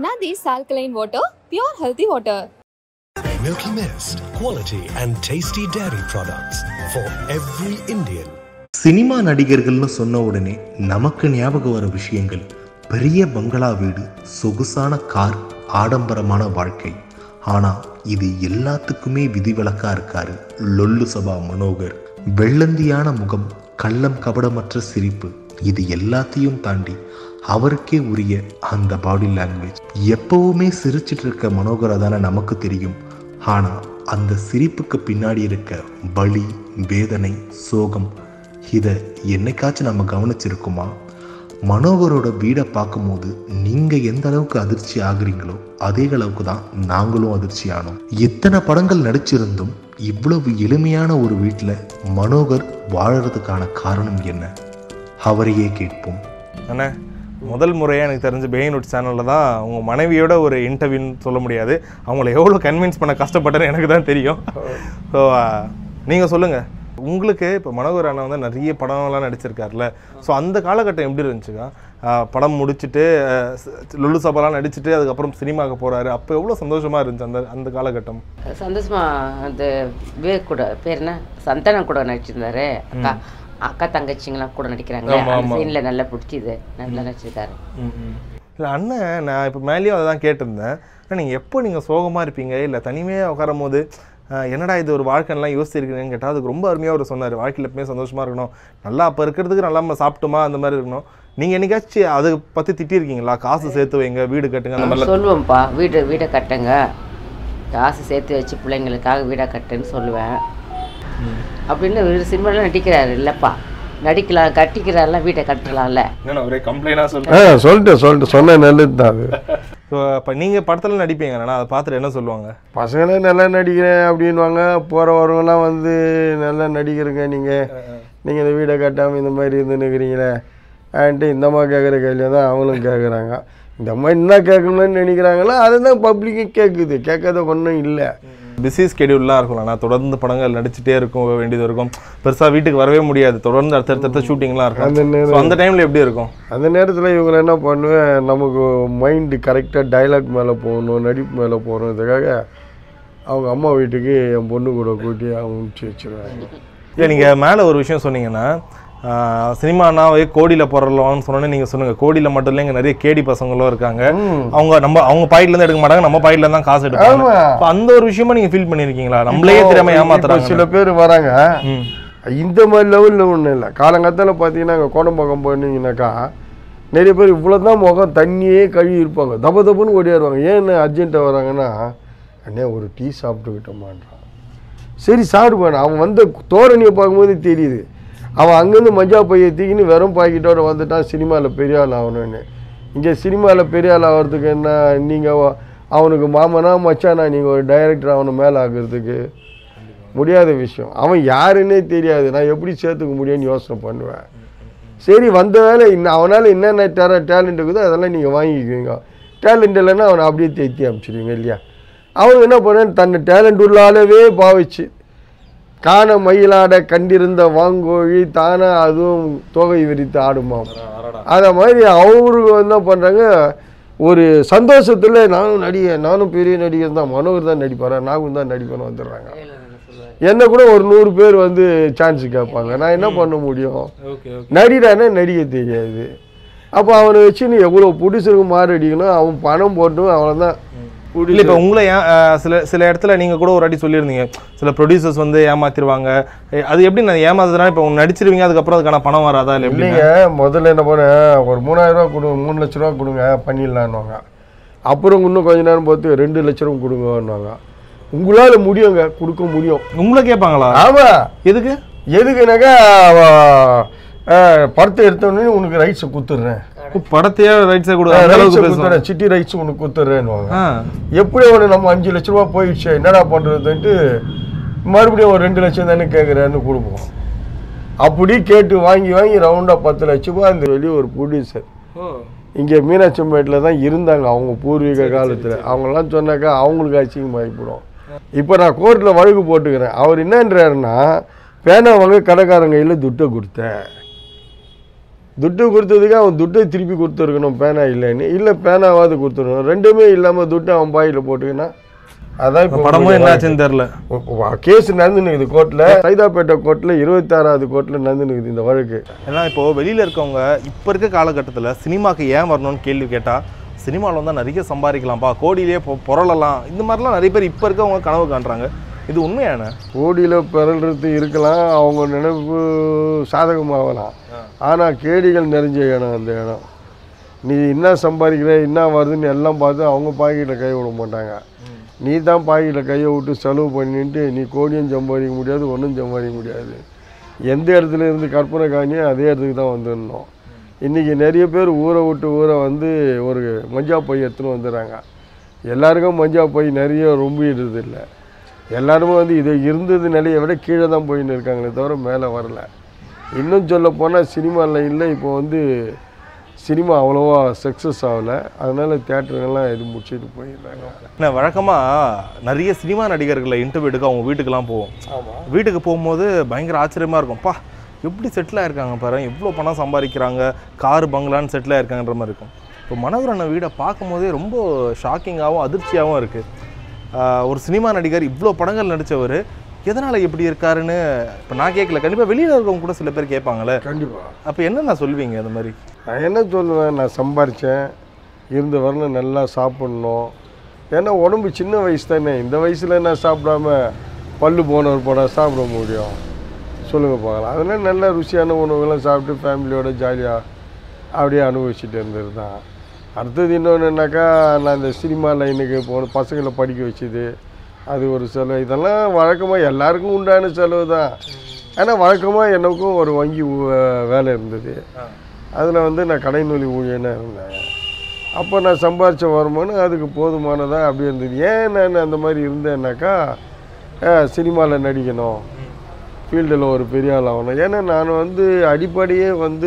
Nadi's alkaline water, pure healthy water. Milky Mist, quality and tasty dairy products for every Indian. Cinema நடிகர்கள்னு சொன்ன உடனே நமக்கு ஞாபகம் வர விஷயங்கள் பெரிய பங்களா வீடு சொகுசான கார் ஆடம்பரமான வாழ்க்கை ஆனா இது எல்லாத்துக்குமே விதிவிலக்கா இருக்காரு லொல்லு சபா மனோகர் வெள்ளந்தியான முகம் கள்ளம் கபடமற்ற சிரிப்பு இது எல்லாத்தையும் தாண்டி அவருக்கே உரிய அந்த பாடி லாங்குவேஜ் எப்பவுமே சிரிச்சிட்டு இருக்க மனோகரை தானே நமக்கு தெரியும் ஆனா அந்த சிரிப்புக்கு பின்னாடி இருக்க வலி வேதனை சோகம் இதை என்னைக்காச்சும் நம்ம கவனிச்சிருக்குமா மனோகரோட வீடை பார்க்கும்போது நீங்க எந்த அளவுக்கு அதிர்ச்சி ஆகுறீங்களோ அதே அளவுக்கு தான் நாங்களும் அதிர்ச்சி ஆனோம் இத்தனை படங்கள் நடிச்சிருந்தும் இவ்வளவு எளிமையான ஒரு வீட்டில் மனோகர் வாழறதுக்கான காரணம் என்ன அவரையே கேட்போம் அண்ணே முதல் முறையாக எனக்கு தெரிஞ்ச பெயின்வுட் சேனலில் தான் அவங்க மனைவியோட ஒரு இன்டர்வியூன்னு சொல்ல முடியாது அவங்கள எவ்வளோ கன்வின்ஸ் பண்ண கஷ்டப்பட்டேன்னு எனக்கு தான் தெரியும் ஸோ நீங்கள் சொல்லுங்கள் உங்களுக்கு இப்போ மனோகர் அண்ணா வந்து நிறைய படம்லாம் நடிச்சிருக்காருல்ல ஸோ அந்த காலகட்டம் எப்படி இருந்துச்சுக்கா ஆஹ் படம் முடிச்சுட்டு ஆஹ் ஸ்- லுல்லு சபாலாம் நடிச்சுட்டு அதுக்கப்புறம் சினிமாவுக்கு போகிறாரு அப்போ எவ்வளோ சந்தோஷமாக இருந்துச்சு அந்த அந்த காலகட்டம் சந்தோஷமா அந்த விவேக் கூட பேர் என்ன சந்தானம் கூட நடிச்சிருந்தாரு அக்கா அக்கா தங்கச்சிங்களாம் கூட நடிக்கிறாங்க ஆமா, அந்த ஆமா. சீன்ல நல்லா பிடிச்சிது நல்லா நடிச்சிருக்காரு இல்லை அண்ணன் நான் இப்போ மேலேயும் அதை தான் கேட்டிருந்தேன் ஆனால் நீங்கள் எப்போ நீங்கள் சோகமாக இருப்பீங்க இல்லை தனிமையாக உட்காரும் போது ஆஹ், என்னடா இது ஒரு வாழ்க்கைலாம் யோசிச்சிருக்கீங்கன்னு கேட்டால் அதுக்கு ரொம்ப அருமையாக அவர் சொன்னார் வாழ்க்கையில் எப்பவுமே சந்தோஷமாக இருக்கணும் நல்லா அப்போ இருக்கிறதுக்கு நல்லா நம்ம சாப்பிட்டோமா அந்த மாதிரி இருக்கணும் நீங்கள் என்னைக்காச்சும் அதை பற்றி திட்டிருக்கீங்களா காசு சேர்த்து வைங்க வீடு கட்டுங்க அந்த மாதிரிலாம் சொல்லுவேன்ப்பா வீடு வீடை கட்டுங்க காசு சேர்த்து வச்சு பிள்ளைங்களுக்காக வீடை கட்டுன்னு சொல்லுவேன் அப்படின்னு இவர் சினிமாவில் நடிக்கிறாரு இல்லைப்பா நடிக்கலாம் கட்டிக்கிறாருல வீட்டை கட்டலாம்ல என்னண்ணா ஒரே கம்ப்ளைண்டாக ஆ சொல்கிறேன் சொல்லிட்டு சொல்லிட்டு சொன்ன நல்லது தான் அது ஸோ இப்போ நீங்கள் படத்தில் நடிப்பீங்க அண்ணா அதை பார்த்துட்டு என்ன சொல்லுவாங்க பசங்களே நல்லா நடிக்கிறேன் அப்படின்வாங்க போகிற வரவங்கலாம் வந்து நல்லா நடிக்கிறீங்க நீங்கள் நீங்கள் இந்த வீடை கட்டாமல் இந்த மாதிரி இருந்து நிற்கிறீங்களே ஆன்ட்டு இந்த மாதிரி கேட்குற கேள்வியை தான் அவங்களும் கேட்குறாங்க இந்த மாதிரி என்ன கேட்கணும்னு நினைக்கிறாங்களோ அதுதான் பப்ளிக்கும் கேட்குது கேட்காத ஒன்றும் இல்லை பிஸி ஸ்கெடியூல்லாம் இருக்கும் நான் தொடர்ந்து படங்கள் நடிச்சுட்டே இருக்கும் வேண்டியது இருக்கும் பெருசாக வீட்டுக்கு வரவே முடியாது தொடர்ந்து அடுத்தடுத்த ஷூட்டிங்லாம் இருக்கும் அந்த நேரம் So, அந்த டைமில் எப்படி இருக்கும் அந்த நேரத்தில் இவங்களை என்ன பண்ணுவேன் நமக்கு மைண்டு கரெக்டாக டைலாக் மேலே போகணும் நடிப்பு மேலே போகணுன்றதுக்காக அவங்க அம்மா வீட்டுக்கு என் பொண்ணு கூட கூட்டி அவங்க அனுப்பிச்சி வச்சிருவாங்க இல்லை நீங்கள் மேலே ஒரு விஷயம் சொன்னீங்கன்னா சினிமானாவே கோடியில் போடுறலாம்னு சொன்னோன்னே நீங்கள் சொன்னீங்க கோடியில் மட்டும் இல்லை இங்கே நிறைய கேடி பசங்களும் இருக்காங்க அவங்க நம்ம அவங்க பாயிட்லேருந்து எடுக்க மாட்டாங்க நம்ம பாயிட்ல தான் காசு எடுப்பாங்க ஆமா. So, அந்த ஒரு விஷயமா நீங்கள் ஃபீல் பண்ணியிருக்கீங்களா நம்மளே தெரியாம இப்போ ஏமாத்துறாங்க சில பேர் வராங்க ம். இந்த மாதிரி லெவலில் ஒன்றும் இல்லை காலங்காத்தால பார்த்தீங்கன்னா அங்கே கோடம்பாக்கம் போனீங்கன்னாக்கா நிறைய பேர் இவ்வளோ தான் முகம் தண்ணியே கழுவி இருப்பாங்க தப தப்புன்னு ஓடியாருவாங்க ஏன் அர்ஜென்ட்டாக வராங்கன்னா அண்ணே ஒரு டீ சாப்பிட்டுக்கிட்டோமான்றான் சரி சாப்பிடுவான் அவன் வந்த தோரணியை பார்க்கும்போது தெரியுது அவன் அங்கேருந்து மஞ்சா பையை தூக்கின்னு வெறும் பாக்கெட்டோட வந்துட்டான் சினிமாவில் பெரிய ஆள் ஆகணும்னு இங்கே சினிமாவில் பெரிய ஆள் ஆகிறதுக்கு என்ன நீங்கள் அவனுக்கு மாமனா மச்சானா நீங்கள் ஒரு டைரக்டர் அவனை மேலே ஆகிறதுக்கு முடியாத விஷயம் அவன் யாருன்னே தெரியாது நான் எப்படி சேர்த்துக்க முடியும்னு யோசனை பண்ணுவேன் சரி வந்த வேலை இன்னும் அவனால் என்னென்ன டே டேலண்ட் இருக்குதோ அதெல்லாம் நீங்கள் வாங்கிக்குவீங்க டேலண்ட் இல்லைன்னா அவனை அப்படியே தேத்தி அனுப்பிச்சிடுவீங்க இல்லையா அவன் என்ன பண்ணான் தன்னை டேலண்ட் உள்ள ஆளவே பாவிச்சு காண மயிலாட கண்டிருந்த வாங்கோழி தானே அதுவும் தொகை விரித்து ஆடுமாம் அதை மாதிரி அவருக்கு என்ன பண்ணுறாங்க ஒரு சந்தோஷத்தில் நானும் நடிகர் நானும் பெரிய நடிகர் தான் மனோகர் தான் நடிப்பாரா நாகும் தான் நடிப்பேன்னு வந்துடுறாங்க என்ன கூட ஒரு நூறு பேர் வந்து சான்ஸ் கேட்பாங்க நான் என்ன பண்ண முடியும் ஓகே நடிடானே நடிக்க தெரியாது அப்போ அவனை வச்சு நீ எவ்வளோ புடிசருக்கு மாறு அடிக்கணும் அவன் பணம் போட்டும் அவ்வளோதான் இல்லை இப்போ உங்களை ஏன் அஹ், சில சில இடத்துல நீங்கள் கூட ஒரு வாட்டி சொல்லியிருந்தீங்க சில ப்ரொடியூசர்ஸ் வந்து ஏமாத்திருவாங்க எ- அது எப்படி நான் ஏமாத்துறதுனா இப்போ நடிச்சிருவீங்க அதுக்கப்புறம் அதுக்கான பணம் வராதா இல்லை எப்படி இல்லைங்க முதல்ல என்ன பண்ணேன் ஒரு மூணாயிரம் ரூபா கொடுங்க மூணு லட்ச ரூபா கொடுங்க பண்ணிடலான்னுவாங்க அப்புறம் இன்னும் கொஞ்ச நேரம் பார்த்து ரெண்டு லட்ச ரூபா கொடுங்கன்னுவாங்க உங்களால் முடியுங்க கொடுக்க முடியும் உங்களை கேட்பாங்களா ஆமாம் எதுக்கு எதுக்குனாக்கா அவ- அஹ், படத்தை எடுத்தோடனே உனக்கு ரைட்ஸை கொடுத்துட்றேன் ஓ, படத்தையே ரைட் சைடு கொடுக்க அந்த அளவுக்கு ரைட்ஸை பேசுவாங்க கொடுத்துட்றேன் சிட்டி ரைட்ஸ் உனக்கு கொடுத்துட்றேன்னுவாங்க ஆ எப்படி அவனு நம்ம அஞ்சு லட்ச ரூபா போயிடுச்சு என்னடா பண்ணுறதுன்ட்டு மறுபடியும் ஒரு ரெண்டு லட்சம் தானே கேட்குறேன்னு கொடுப்போம் அப்படி கேட்டு வாங்கி வாங்கி ரவுண்டாக பத்து லட்ச ரூபா அந்த வெளியே ஒரு ப்ரொடியூசர் இங்கே மீனாட்சிம்பேட்டில் தான் இருந்தாங்க அவங்க பூர்வீக காலத்தில் அவங்கெல்லாம் சொன்னாக்கா அவங்களுக்கு அசிங்கமாகிப்படும் இப்போ நான் கோர்ட்டில் வழக்கு போட்டுக்கிறேன் அவர் என்னன்றாருன்னா பேனா வாங்க கடைக்காரங்க கையில் துட்டை கொடுத்தேன் துட்டு கொடுத்ததுக்கு அவன் துட்டை திருப்பி கொடுத்துருக்கணும் பேனா இல்லைன்னு இல்லை பேனாவாவது கொடுத்துருக்கணும் ரெண்டுமே இல்லாமல் துட்டு அவன் பாயில் போட்டுக்கினா அதான் இப்போ படமும் என்னாச்சுன்னு தெரில கேஸ் நடந்துனுக்குது கோர்ட்டில் சைதாப்பேட்டை கோர்ட்டில் இருபத்தாறாவது கோர்ட்டில் நடந்துனுக்குது இந்த வழக்கு ஏன்னா இப்போ வெளியில இருக்கவங்க இப்போ இருக்க காலகட்டத்தில் சினிமாக்கு ஏன் வரணும்னு கேள்வி கேட்டா சினிமாவில் வந்தால் நிறைய சம்பாதிக்கலாம்ப்பா கோடியிலே பொ பொருளலாம் இந்த மாதிரிலாம் நிறைய பேர் இப்போ இருக்கவங்க கனவு காண்றாங்க இது உண்மையான கோடியில் பிறல்றது இருக்கலாம் அவங்க நினைப்பு சாதகமாகலாம் ஆனால் கேடிகள் நிறைஞ்ச இடம் அந்த இடம் நீ என்ன சம்பாதிக்கிற என்ன வருதுன்னு எல்லாம் பார்த்து அவங்க பாக்கெட்டில் கை விட மாட்டாங்க நீ தான் பாக்கெட்டில் கையை விட்டு செலவு பண்ணிட்டு நீ கோடியும் சம்பாதிக்க முடியாது ஒன்றும் சம்பாதிக்க முடியாது எந்த இடத்துல இருந்து கற்பனை காணியோ அதே இடத்துக்கு தான் வந்துடணும் இன்றைக்கி நிறைய பேர் ஊரை விட்டு ஊரை வந்து ஒரு மஞ்சா பை எடுத்துன்னு வந்துடுறாங்க எல்லாருக்கும் மஞ்சா பை நிறைய ரொம்பிடுறது இல்லை எல்லாருமே வந்து இது இருந்தது நிலையை விட கீழே தான் போயின்னு இருக்காங்களே தவிர மேலே வரல இன்னும் சொல்ல போனால் சினிமாவில் இல்லை இப்போ வந்து சினிமா அவ்வளோவா சக்ஸஸ் ஆகலை அதனால தேட்டருங்கெல்லாம் இது முடிச்சுட்டு போயிடுறாங்க என்ன வழக்கமாக நிறைய சினிமா நடிகர்களை இன்டர்வியூ எடுக்க அவங்க வீட்டுக்கெல்லாம் போவோம் வீட்டுக்கு போகும்போது பயங்கர ஆச்சரியமாக இருக்கும் பா எப்படி செட்டில் ஆயிருக்காங்க பாரு எவ்வளோ பணம் சம்பாதிக்கிறாங்க கார் பங்களான்னு செட்டில் ஆயிருக்காங்கன்ற மாதிரி இருக்கும் இப்போ மனோகரண்ண வீடை பார்க்கும்போதே ரொம்ப ஷாக்கிங்காகவும் அதிர்ச்சியாகவும் இருக்குது ஒரு சினிமா நடிகர் இவ்வளோ படங்கள் நடித்தவர் எதனால் இப்படி இருக்காருன்னு இப்போ நான் கேட்கல கண்டிப்பாக வெளியில் இருக்கவங்க கூட சில பேர் கேட்பாங்களே கண்டிப்பாக அப்போ என்னென்ன சொல்லுவீங்க அந்த மாதிரி நான் என்ன சொல்லுவேன் நான் சம்பாரித்தேன் இருந்த வரலும் நல்லா சாப்பிட்ணும் ஏன்னா உடம்பு சின்ன வயசு தானே இந்த வயசில் நான் சாப்பிடாம பல்லு போனவர் போட சாப்பிட முடியும் சொல்லுங்கள் பார்க்கலாம் அதனால் நல்ல ருசியான உணவுகள்லாம் சாப்பிட்டு ஃபேமிலியோட ஜாலியாக அப்படியே அனுபவிச்சுட்டு இருந்தது தான் அடுத்தது இன்னொன்று என்னக்கா நான் இந்த சினிமா லைனுக்கு போன பசங்களை படிக்க வச்சது அது ஒரு செலவு இதெல்லாம் வழக்கமாக எல்லாருக்கும் உண்டான செலவு தான் ஆனால் வழக்கமாக எனக்கும் ஒரு வங்கி ஊ- வேலை இருந்தது அதில் வந்து நான் கடைநூலி ஊழியனாக இருந்தேன் அப்போ நான் சம்பாரித்த வருமானம் அதுக்கு போதுமானதாக அப்படி இருந்தது ஏன் நான் அந்த மாதிரி இருந்தேன்னாக்கா சினிமாவில் நடிக்கணும் ஃபீல்டில் ஒரு பெரிய ஆள் ஆகணும் ஏன்னா நான் வந்து அடிப்படையே வந்து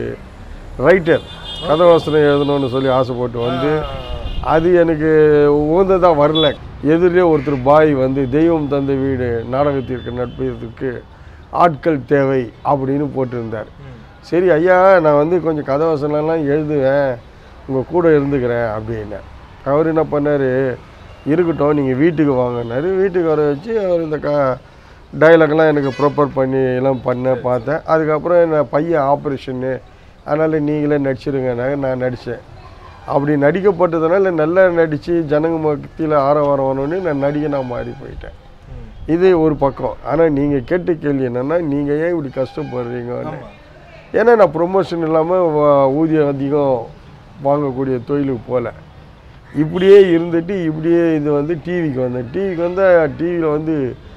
ரைட்டர் கதை வசனம் எழுதணும்னு சொல்லி ஆசைப்பட்டு வந்து அது எனக்கு உகந்ததாக வரல எதிரிலே ஒருத்தர் பாய் வந்து தெய்வம் தந்த வீடு நாடகத்திற்கு நட்பதற்கு ஆட்கள் தேவை அப்படின்னு போட்டிருந்தார் சரி ஐயா நான் வந்து கொஞ்சம் கதை வசனம்லாம் எழுதுவேன் உங்கள் கூட இருந்துக்கிறேன் அப்படின்னேன் அவர் என்ன பண்ணார் இருக்கட்டும் நீங்கள் வீட்டுக்கு வாங்கினாரு வீட்டுக்கு வர வச்சு அவர் இந்த க டைலாக்லாம் எனக்கு ப்ரிப்பேர் பண்ணி எல்லாம் பண்ண பார்த்தேன் அதுக்கப்புறம் என்ன பையன் ஆப்ரேஷன்னு அதனால் நீங்களே நடிச்சிருங்கனாங்க நான் நடித்தேன் அப்படி நடிக்கப்பட்டதுனால நல்லா நடித்து ஜனங்க மத்தியில் ஆரவாரம் வரணுன்னு நான் நடிகனாக மாறி போயிட்டேன் இது ஒரு பக்கம் ஆனால் நீங்கள் கேட்ட கேள்வி என்னென்னா நீங்கள் ஏன் இப்படி கஷ்டப்படுறீங்கன்னு ஏன்னா நான் ப்ரொமோஷன் இல்லாமல் ஊதியம் அதிகம் வாங்கக்கூடிய தொழிலுக்கு போகல இப்படியே இருந்துட்டு இப்படியே இது வந்து டிவிக்கு வந்தேன் டிவிக்கு வந்தால் டிவியில் வந்து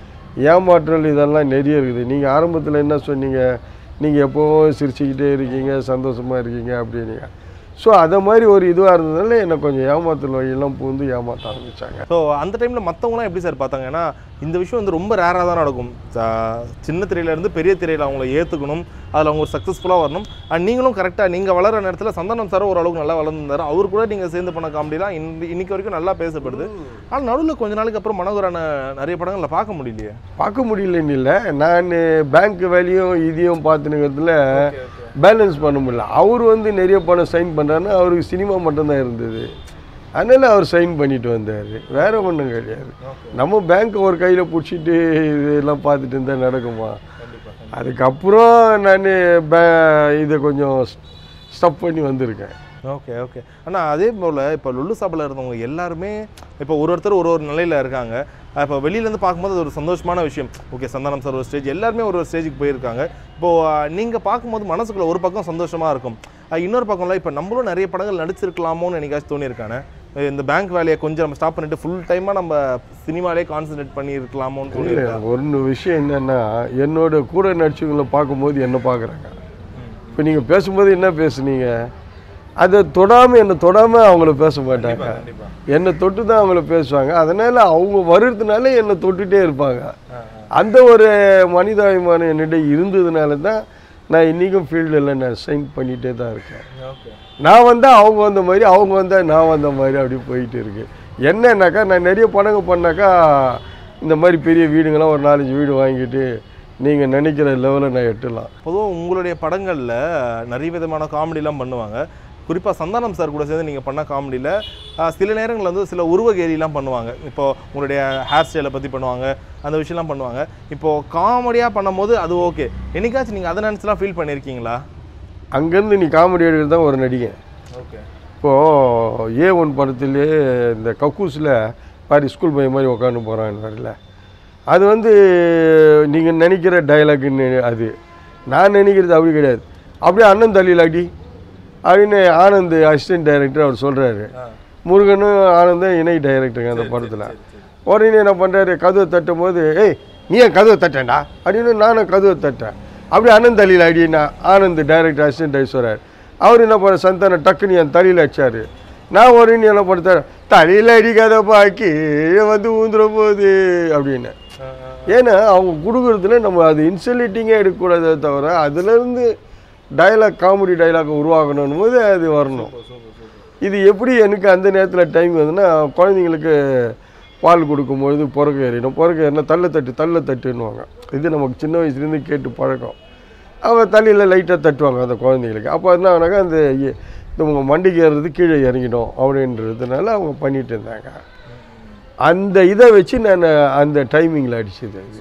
ஏமாற்றல் இதெல்லாம் நிறைய இருக்குது நீங்கள் ஆரம்பத்தில் என்ன சொன்னீங்க நீங்கள் எப்போவும் சிரிச்சுக்கிட்டே இருக்கீங்க சந்தோஷமாக இருக்கீங்க அப்படின்னீங்க ஸோ அதை மாதிரி ஒரு இதுவாக இருந்ததுனால என்னை கொஞ்சம் ஏமாத்தல் வழியெல்லாம் பூந்து ஏமாற்ற ஆரம்பித்தாங்க ஸோ அந்த டைமில் மற்றவங்களாம் எப்படி சார் பார்த்தாங்க ஏன்னா இந்த விஷயம் வந்து ரொம்ப ரேராக தான் நடக்கும் சா- சின்ன திரையிலேருந்து பெரிய திரையில் அவங்கள ஏற்றுக்கணும் அதில் அவங்க ஒரு சக்ஸஸ்ஃபுல்லாக வரணும் அண்ட் நீங்களும் கரெக்டாக நீங்கள் வளர நேரத்தில் சந்தானம் சார் ஓரளவுக்கு நல்லா வளர்ந்துருந்தார் அவர் கூட நீங்கள் சேர்ந்து பண்ண காமெடிலாம் இன்னி இன்னைக்கு வரைக்கும் நல்லா பேசப்படுது ஆனால் நடுவில் கொஞ்ச நாளைக்கு அப்புறம் மனோகரான நிறைய படங்களில் பார்க்க முடியலையே பார்க்க முடியலன்னு இல்லை நான் பேங்க் வேலையும் இதையும் பார்த்துனுங்கிறதுல பேலன்ஸ் பண்ண முடியல அவர் வந்து நிறைய பணம் சைன் பண்ணுறாருன்னா அவருக்கு சினிமா மட்டும்தான் இருந்தது அதனால் அவர் சைன் பண்ணிட்டு வந்தார் வேற ஒன்றும் கிடையாது நம்ம பேங்க் ஒரு கையில் பிடிச்சிட்டு இதெல்லாம் பார்த்துட்டு இருந்தால் நடக்குமா அதுக்கப்புறம் நான் பே இதை கொஞ்சம் ஸ்டப் பண்ணி வந்திருக்கேன் ஓகே ஓகே ஆனால் அதே போல் இப்போ லுல்லு சாப்பில் இருந்தவங்க எல்லாருமே இப்போ ஒரு ஒருத்தர் ஒரு ஒரு நிலையில் இருக்காங்க இப்போ வெளியிலேருந்து பார்க்கும்போது அது ஒரு சந்தோஷமான விஷயம் ஓகே சந்தானம் சார் ஒரு ஸ்டேஜ் எல்லாருமே ஒரு ஒரு ஸ்டேஜுக்கு போயிருக்காங்க இப்போது நீங்கள் பார்க்கும்போது மனசுக்குள்ள ஒரு பக்கம் சந்தோஷமாக இருக்கும் அஹ் இன்னொரு பக்கம்ல இப்போ நம்மளும் நிறைய படங்கள் நடிச்சிருக்கலாமோன்னு என்னைக்காச்சும் தோணியிருக்கானே இந்த பேங்க் வேலையை கொஞ்சம் நம்ம ஸ்டாப் பண்ணிட்டு ஃபுல் டைமாக நம்ம சினிமாலே கான்சென்ட்ரேட் பண்ணி இருக்கலாமோன்னு தோணியிருக்கா ஒரு விஷயம் என்னென்னா என்னோட கூட நடிச்சவங்களை பார்க்கும்போது என்ன பார்க்குறாங்க இப்போ நீங்கள் பேசும்போது என்ன பேசுனீங்க அதை தொடாமல் என்னை தொடாமல் அவங்கள பேச மாட்டாங்க என்னை தொட்டு தான் அவங்கள பேசுவாங்க அதனால் அவங்க வருதுனால என்னை தொட்டுட்டே இருப்பாங்க அந்த ஒரு மனிதாபிமானம் என்னிட்ட இருந்ததுனால தான் நான் இன்றைக்கும் ஃபீல்டில் நான் சைன் பண்ணிகிட்டே தான் இருக்கேன் நான் வந்தால் அவங்க வந்த மாதிரி அவங்க வந்தால் நான் வந்த மாதிரி அப்படி போயிட்டு இருக்கு என்னன்னாக்கா நான் நிறைய படங்க பண்ணாக்கா இந்த மாதிரி பெரிய வீடுங்களாம் ஒரு நாலஞ்சு வீடு வாங்கிட்டு நீங்கள் நினைக்கிற லெவலில் நான் எட்டலாம் பொதுவாக உங்களுடைய படங்களில் நிறைய விதமான காமெடிலாம் பண்ணுவாங்க குறிப்பாக சந்தானம் சார் கூட சேர்ந்து நீங்கள் பண்ண காமெடியில் சில நேரங்களில் வந்து சில உருவ கேலிலாம் பண்ணுவாங்க இப்போ உங்களுடைய ஹேர் ஸ்டைலை பற்றி பண்ணுவாங்க அந்த விஷயம்லாம் பண்ணுவாங்க இப்போது காமெடியாக பண்ணும்போது அது ஓகே என்னைக்காச்சும் நீங்கள் அதை நினச்சிலாம் ஃபீல் பண்ணியிருக்கீங்களா அங்கேருந்து நீ காமெடி எடுக்கிறது தான் ஒரு நடிகை ஓகே இப்போது ஏ ஒன் படத்துலேயே இந்த கக்கூஸில் பாரி ஸ்கூல் பையன் மாதிரி உட்காந்து போகிறான்னு வரல அது வந்து நீங்கள் நினைக்கிற டைலாக்னு அது நான் நினைக்கிறது அப்படி கிடையாது அப்படியே அண்ணன் தள்ளியில் அடி அப்படின்னு ஆனந்த் அசிஸ்டன்ட் டைரக்டர் அவர் சொல்கிறாரு முருகனும் ஆனந்தும் இணை டைரக்டருங்க அந்த படத்தில் உடனே என்ன பண்ணுறாரு கதவை தட்டும் போது ஏய் நீ ஏன் கதவை தட்டேன்டா அப்படின்னு நானும் கதவை தட்டேன் அப்படியே அண்ணன் தலையில் அடினா ஆனந்த் டைரக்டர் அசிஸ்டன்ட் டைரக்டர் அவர் என்ன பண்ண சந்தானம் டக்குன்னு என் தலையில் அடிச்சாரு நான் ஒரு என்ன படுத்தார் தலையில் அடிக்காதப்பா கீழே வந்து ஊந்துற போகுது அப்படின்னு ஏன்னா அவங்க கொடுக்குறதுல நம்ம அது இன்சல்யூட்டிங்காக எடுக்கக்கூடாதே தவிர அதுலேருந்து டயலாக் காமெடி டயலாக் உருவாக்கணும் போது அது வரணும் இது எப்படி எனக்கு அந்த நேரத்தில் டைம் வந்துன்னா குழந்தைங்களுக்கு பால் கொடுக்கும்பொழுது புறக்க ஏறிடும் புறக்க ஏறினா தள்ள தட்டு தள்ள தட்டுன்னுவாங்க இது நமக்கு சின்ன வயசுலேருந்து கேட்டு பழக்கம் அவங்க தலையில் லைட்டாக தட்டுவாங்க அந்த குழந்தைங்களுக்கு அப்போ என்ன ஆனாக்கா அந்த இ- இந்த உங்கள் மண்டிக்கு ஏறுறது கீழே இறங்கிடும் அப்படின்றதுனால அவங்க பண்ணிட்டு இருந்தாங்க அந்த இதை வச்சு நான் அந்த டைமிங்கில் அடிச்சது அது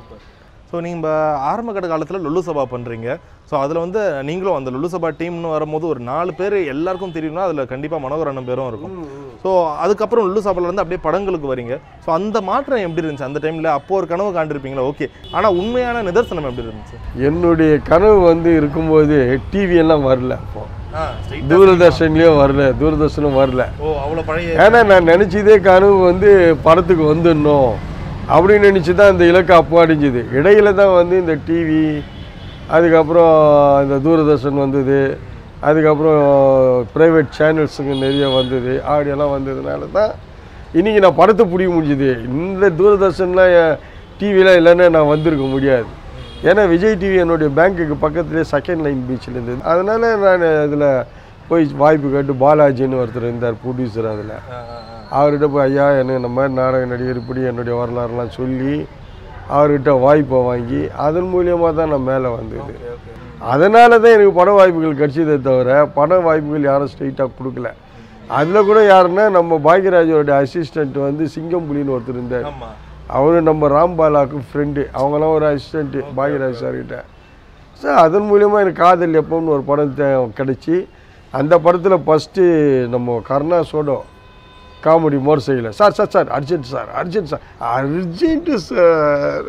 ஸோ நீங்கள் ஆரம்ப கட்ட காலத்தில் லுல்லு சபா பண்ணுறீங்க ஸோ அதில் வந்து நீங்களும் அந்த லுல்லு சபா டீம்னு வரும்போது ஒரு நாலு பேர் எல்லாருக்கும் தெரியும்னா அதில் கண்டிப்பாக மனோகர் அண்ணன் பேரும் இருக்கும் ஸோ அதுக்கப்புறம் லுல்லு சபாலேருந்து அப்படியே படங்களுக்கு வரீங்க ஸோ அந்த மாற்றம் எப்படி இருந்துச்சு அந்த டைமில் அப்போ ஒரு கனவு காண்டிருப்பீங்களா ஓகே ஆனால் உண்மையான நிதர்சனம் எப்படி இருந்துச்சு என்னுடைய கனவு வந்து இருக்கும்போது டிவி எல்லாம் வரல அப்போ தூரதர்ஷன்லேயும் வரல தூரதர்ஷனும் வரல ஓ அவ்வளோ பழைய ஏன்னா நான் நினச்சதே கனவு வந்து படத்துக்கு வந்துடணும் அப்படின்னு நினச்சி தான் இந்த இலக்கு அப்போ அடைஞ்சுது இடையில தான் வந்து இந்த டிவி அதுக்கப்புறம் இந்த தூரதர்ஷன் வந்தது அதுக்கப்புறம் ப்ரைவேட் சேனல்ஸுங்க நிறைய வந்தது ஆடியெல்லாம் வந்ததுனால தான் இன்றைக்கி நான் படத்தை பிடிக்க முடிஞ்சுது இந்த தூரதர்ஷன்லாம் டிவிலாம் இல்லைன்னா நான் வந்திருக்க முடியாது ஏன்னா விஜய் டிவி என்னுடைய பேங்க்குக்கு பக்கத்துலேயே செகண்ட் லைன் பீச்சில் இருந்தது அதனால் நான் அதில் போய் வாய்ப்பு கேட்டு பாலாஜின்னு ஒருத்தர் இருந்தார் ப்ரொடியூசர் அதில் அவர்கிட்ட போய் ஐயா என்ன இந்த மாதிரி நாடக நடிகர் இப்படி என்னுடைய வரலாறுலாம் சொல்லி அவர்கிட்ட வாய்ப்பை வாங்கி அதன் மூலியமாக தான் நான் மேலே வந்தது அதனால தான் எனக்கு பட வாய்ப்புகள் கிடைச்சதே தவிர பட வாய்ப்புகள் யாரும் ஸ்ட்ரைட்டாக கொடுக்கல அதில் கூட யாருன்னா நம்ம பாக்யராஜோட அசிஸ்டண்ட் வந்து சிங்கம் புலின்னு ஒருத்தர் இருந்தார் ஆமாம் அவரு நம்ம ராம்பாலாக்கு ஃப்ரெண்டு அவங்களாம் ஒரு அசிஸ்டண்ட்டு பாக்யராஜ் சார்கிட்ட ஸோ அதன் மூலியமாக எனக்கு காதல் எப்போன்னு ஒரு படம் தே- கிடைச்சி அந்த படத்தில் ஃபஸ்ட்டு நம்ம கருணா சோடோ காமெடி மோர் செய்யல sir sir sir urgent sir urgent sir urgent sir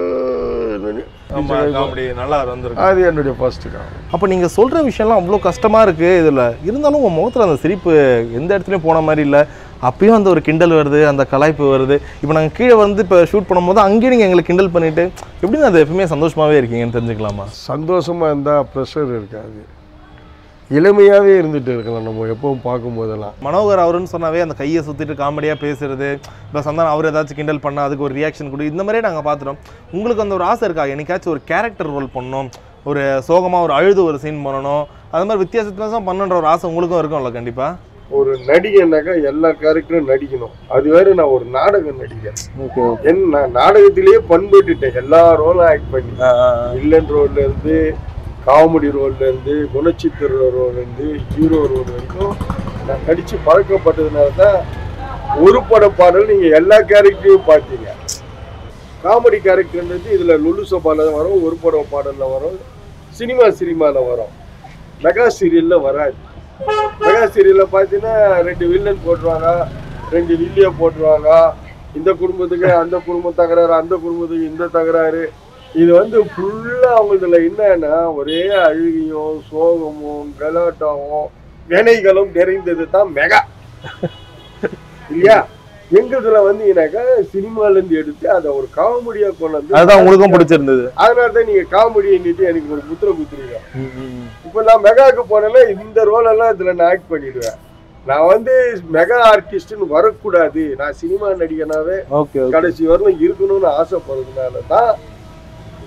ஆமாம் காமெடி நல்லா வந்திருக்கு அது என்னுடைய ஃபஸ்ட்டு காமெடி அப்போ நீங்கள் சொல்கிற விஷயம்லாம் அவ்வளோ கஷ்டமாக இருக்குது இதில் இருந்தாலும் உங்கள் முகத்தில் அந்த சிரிப்பு எந்த இடத்துலையும் போன மாதிரி இல்லை அப்பயும் அந்த ஒரு கிண்டல் வருது அந்த கலாய்ப்பு வருது இப்போ நாங்கள் கீழே வந்து இப்போ ஷூட் பண்ணும்போது அங்கேயும் நீங்கள் எங்களை கிண்டல் பண்ணிவிட்டு எப்படின்னு அது எப்பவுமே சந்தோஷமாகவே இருக்கீங்கன்னு தெரிஞ்சுக்கலாமா சந்தோஷமாக இருந்தால் ப்ரெஷர் இருக்காது இளமையாகவே இருந்துட்டு இருக்கலாம் நம்ம எப்பவும் பார்க்கும்போதெல்லாம் மனோகர் அவருன்னு சொன்னாவே அந்த கையை சுற்றிட்டு காமெடியாக பேசுறது இப்போ சந்தானம் அவர் ஏதாச்சும் கிண்டல் பண்ணால் அதுக்கு ஒரு ரியாக்ஷன் கொடு இந்த மாதிரியே நாங்கள் பார்த்துட்டோம் உங்களுக்கு அந்த ஒரு ஆசை இருக்கா என்னைக்காச்சும் ஒரு கேரக்டர் ரோல் பண்ணணும் ஒரு சோகமாக ஒரு அழுது ஒரு சீன் பண்ணணும் அது மாதிரி வித்தியாச வித்தியாசம் பண்ணுன்ற ஒரு ஆசை உங்களுக்கும் இருக்கும்ல கண்டிப்பாக ஒரு நடிகைனாக்கா எல்லா கேரக்டரும் நடிக்கணும் அது வேற நான் ஒரு நாடக நடிகர் ஓகே என் நான் நாடகத்திலேயே பண்பட்டுட்டேன் எல்லா ரோலும் ஆக்ட் பண்ணி வில்லன் ரோல்ல இருந்து காமெடி ரோல்ல இருந்து குணச்சித்திர ரோல்ல இருந்து ஹீரோ ரோல் வரைக்கும் நான் நடிச்சு பழக்கப்பட்டதுனால தான் ஒரு பட பாடல் நீங்க எல்லா கேரக்டரையும் பார்த்தீங்க காமெடி கேரக்டர்ன்றது இதுல லுலு சோபால வரும் ஒரு பட பாடல்ல வரும் சினிமா சினிமால வரும் மெகா சீரியல்ல வராது மெகா சீரியல்ல பார்த்தீங்கன்னா ரெண்டு வில்லன் போட்டுருவாங்க ரெண்டு வில்லிய போட்டுருவாங்க இந்த குடும்பத்துக்கு அந்த குடும்பம் தகராறு அந்த குடும்பத்துக்கு இந்த தகராறு இது வந்து ஃபுல்லாக அவங்களதுல என்னன்னா ஒரே அழுகியும் சோகமும் கலாட்டாவும் வினைகளும் நிறைந்தது தான் மெகா இல்லையா எங்கதுல வந்து என்னக்கா சினிமால இருந்து எடுத்து அதை ஒரு காமெடியா கொண்டு வந்து அதுதான் உங்களுக்கும் பிடிச்சிருந்தது அதனால தான் நீங்க காமெடி எண்ணிட்டு எனக்கு ஒரு முத்திரை குத்துறீங்க இப்போ நான் மெகாவுக்கு போனேன்னா இந்த ரோல் எல்லாம் இதுல நான் ஆக்ட் பண்ணிடுவேன் நான் வந்து மெகா ஆர்டிஸ்ட்னு வரக்கூடாது நான் சினிமா நடிகனாவே ஓகே கடைசி வரலும் இருக்கணும்னு ஆசைப்படுறதுனால தான்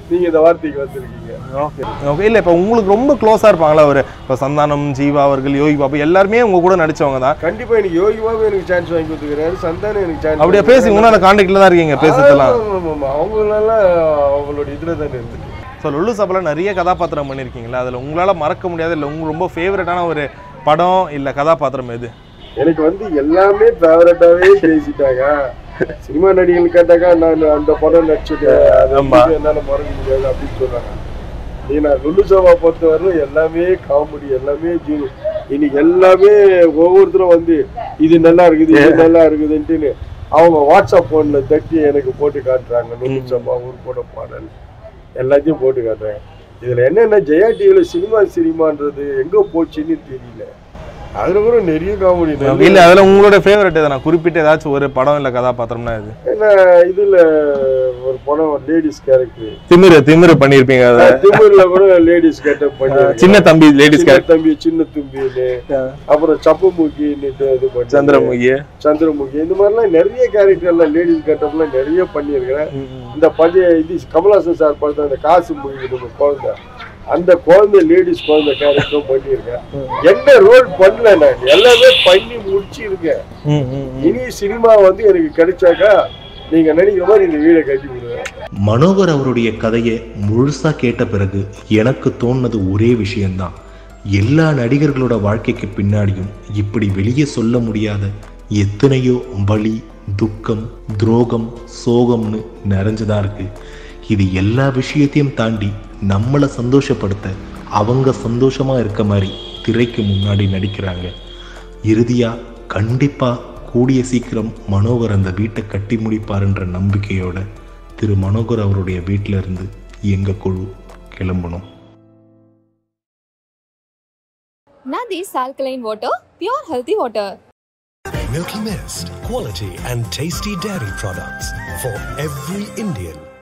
நீங்க இந்த வார்த்தைக்கு வந்திருக்கீங்க ஓகே ஓகே இல்லை இப்போ உங்களுக்கு ரொம்ப க்ளோஸாக இருப்பாங்களா அவர் இப்போ சந்தானம் ஜீவா அவர்கள் யோகி பாபு எல்லாருமே உங்க கூட நடிச்சவங்க தான் கண்டிப்பா எனக்கு யோகி பாபு எனக்கு சான்ஸ் வாங்கி கொடுத்துக்கிறாரு சந்தானம் எனக்கு சான்ஸ் அப்படியே பேசி இன்னும் அந்த கான்டாக்டில் தான் இருக்கீங்க பேசுறதுலாம் அவங்களெல்லாம் அவங்களோட இதுல தானே இருந்துட்டு ஸோ லுல்லு சபையில் நிறைய கதாபாத்திரம் பண்ணியிருக்கீங்களா அதில் உங்களால் மறக்க முடியாத இல்லை உங்க ரொம்ப ஃபேவரட்டான ஒரு படம் இல்லை கதாபாத்திரம் எது எனக்கு வந்து எல்லாமே ஃபேவரட்டாவே பேசிட்டாங்க சினிமா நடிகர்கள் கேட்டாக்கா நான் அந்த படம் நடிச்சுட்டேன் அது ஆமா. வந்து என்னால மறக்க முடியாது அப்படின்னு சொன்னாங்க நீ நான் லுல்லு சபா பொறுத்தவரை எல்லாமே காமெடி எல்லாமே ஜீனி இன்னைக்கு எல்லாமே ஒவ்வொருத்தரும் வந்து இது நல்லா இருக்குது இது நல்லா இருக்குதுன்ட்டுன்னு அவங்க வாட்ஸ்அப் போன்ல தட்டி எனக்கு போட்டு காட்டுறாங்க லுல்லு சபா ஒரு போட பாடல் எல்லாத்தையும் போட்டு காட்டுறாங்க இதுல என்னன்னா ஜெயா டிவில சினிமா சினிமான்றது எங்க போச்சுன்னு தெரியல அதுல கூட நிறைய காமெடி இல்லை அதில் உங்களோட ஃபேவரட் எது நான் குறிப்பிட்ட ஏதாச்சும் ஒரு படம் இல்லை கதாபாத்திரம்னா இது ஏன்னா இதுல ஒரு படம் லேடிஸ் கேரக்டர் திமிரு திமிரு பண்ணியிருப்பீங்க அதை திமிர்ல கூட லேடிஸ் கேரக்டர் பண்ணி சின்ன தம்பி லேடிஸ் சின்ன தம்பி சின்ன தும்பின்னு அப்புறம் சப்பமுகின்னுட்டு இது பண்ணி சந்திரமுகி சந்திரமுகி இந்த மாதிரிலாம் நிறைய கேரக்டர் எல்லாம் லேடிஸ் கேரக்டர்லாம் நிறைய பண்ணியிருக்கிறேன் இந்த பழைய இது கமலாசன் சார் பார்த்த அந்த காசு முகிட்டு குழந்தை அந்த குழந்தை லேடிஸ் குழந்தை கேரக்டரும் பண்ணியிருக்கேன் என்ன ரோல் பண்ணல நான் எல்லாமே பண்ணி முடிச்சிருக்கேன் ம், ம், ம். இனி சினிமா வந்து எனக்கு கிடைச்சாக்கா நீங்க நினைக்கிற மாதிரி இந்த வீடை கட்டி விடுவேன் மனோகர் அவருடைய கதையை முழுசா கேட்ட பிறகு எனக்கு தோணுனது ஒரே விஷயம்தான் எல்லா நடிகர்களோட வாழ்க்கைக்கு பின்னாடியும் இப்படி வெளியே சொல்ல முடியாத எத்தனையோ வலி துக்கம் துரோகம் சோகம்னு நிறைஞ்சதா இருக்கு இது எல்லா விஷயத்தையும் தாண்டி நம்மளை சந்தோஷப்படுத்த அவங்க சந்தோஷமா இருக்க மாதிரி திரைக்கு முன்னாடி நடிக்கிறாங்க இறுதியா கண்டிப்பா கூடிய சீக்கிரம் மனோகர் அந்த வீட்டை கட்டி முடிப்பாருன்ற நம்பிக்கையோட திரு மனோகர் அவருடைய வீட்டில இருந்து எங்க குழு கிளம்பணும் Nadi's alkaline water, pure healthy water. Milky Mist, quality and tasty dairy products for every Indian.